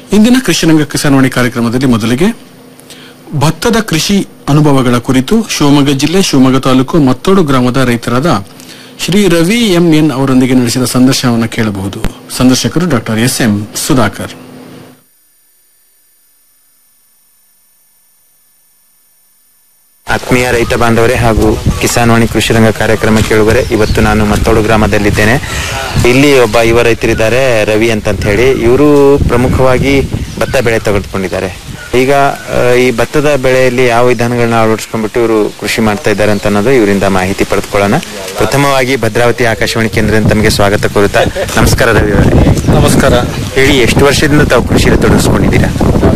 ಇಂದಿನ ಕೃಷಿರಂಗ ಕಿಸಾನ್ವಾಣಿ ಕಾರ್ಯಕ್ರಮದಲ್ಲಿ ಮೊದಲಿಗೆ ಭತ್ತದ ಕೃಷಿ ಅನುಭವಗಳ ಕುರಿತು ಶಿವಮೊಗ್ಗ ಜಿಲ್ಲೆ ಶಿವಮೊಗ್ಗ ತಾಲೂಕು ಮತ್ತೋಡು ಗ್ರಾಮದ ರೈತರಾದ ಶ್ರೀ ರವಿ ಎಂ ಎನ್ ಅವರೊಂದಿಗೆ ನಡೆಸಿದ ಸಂದರ್ಶನವನ್ನು ಕೇಳಬಹುದು ಸಂದರ್ಶಕರು ಡಾಕ್ಟರ್ ಎಸ್ ಎಂ ಸುಧಾಕರ್ ಆತ್ಮೀಯ ರೈತ ಬಾಂಧವರೇ ಹಾಗೂ ಕಿಸಾನ್ವಾಣಿ ಕೃಷಿ ರಂಗ ಕಾರ್ಯಕ್ರಮ ಕೇಳುವರೆ ಇವತ್ತು ನಾನು ಮತ್ತೋಡು ಗ್ರಾಮದಲ್ಲಿದ್ದೇನೆ ಇಲ್ಲಿ ಒಬ್ಬ ಯುವ ರೈತರಿದ್ದಾರೆ ರವಿ ಅಂತಂತ ಹೇಳಿ ಇವರು ಪ್ರಮುಖವಾಗಿ ಭತ್ತ ಬೆಳೆ ತೆಗೆದುಕೊಂಡಿದ್ದಾರೆ ಈಗ ಆ, ಈ ಭತ್ತದ ಬೆಳೆಯಲ್ಲಿ ಯಾವ ವಿಧಾನಗಳನ್ನ ಅಳವಡಿಸ್ಕೊಂಡ್ಬಿಟ್ಟು ಇವರು ಕೃಷಿ ಮಾಡ್ತಾ ಇದ್ದಾರೆ ಅಂತ ಅನ್ನೋದು ಇವರಿಂದ ಮಾಹಿತಿ ಪಡೆದುಕೊಳ್ಳೋಣ ಪ್ರಥಮವಾಗಿ ಭದ್ರಾವತಿ ಆಕಾಶವಾಣಿ ಕೇಂದ್ರದಿಂದ ತಮಗೆ ಸ್ವಾಗತ ಕೋರುತ್ತಾ ನಮಸ್ಕಾರ ರವಿ ಅವರೇ ನಮಸ್ಕಾರ ಹೇಳಿ ಎಷ್ಟು ವರ್ಷದಿಂದ ತಾವು ಕೃಷಿಯಲ್ಲಿ ತೊಡಗಿಸ್ಕೊಂಡಿದ್ದೀರಾ